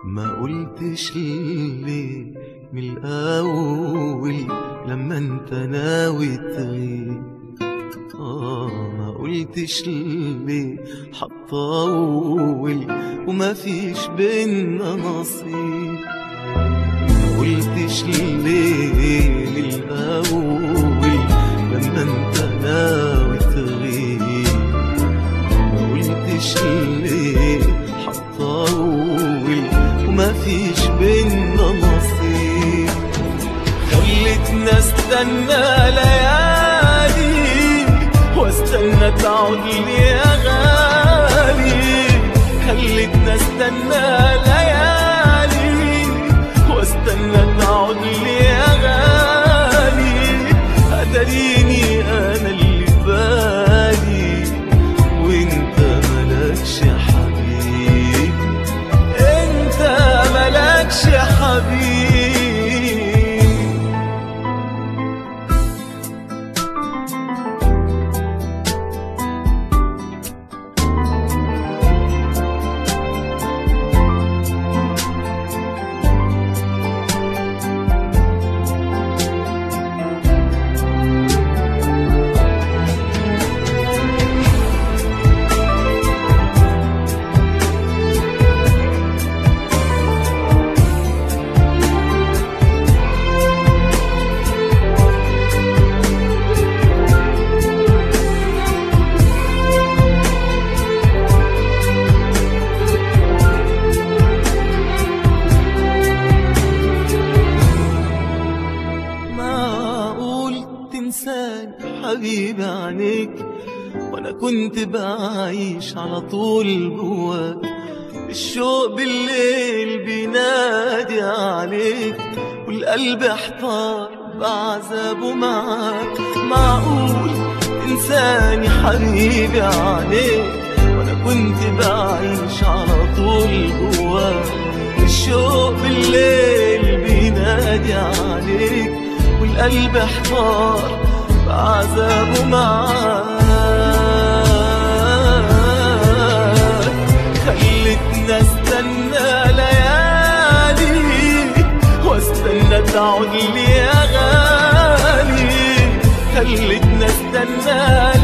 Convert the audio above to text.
ما قلتش ليه من الأول لما انت ناوي تغيب آه ما قلتش ليه هتطول وما فيش بينا نصيب ما قلتش ليه من الأول لما انت ناوي تغيب ما قلتش ليه هتطول وما فيش بينا نصيب خلتنا استنى ليالي واستنى تعود لي يا غالي خلتنا استنى ليالي واستنى تعود لي يا غالي اتريني انا اللي في بالي وانت ملكش حبيب انت ملكش حبيب معقول تنساني حبيبي عليك وانا كنت بعيش على طول جواك الشوق بالليل بينادي عليك والقلب احتار بعذابه معاك معقول تنساني حبيبي عليك وانا كنت بعيش على طول جواك الشوق بالليل بينادي عليك والقلب احتار بعذابه معاك خلتنا استنى ليالي واستنى تعود لي يا غالي خلتنا استنى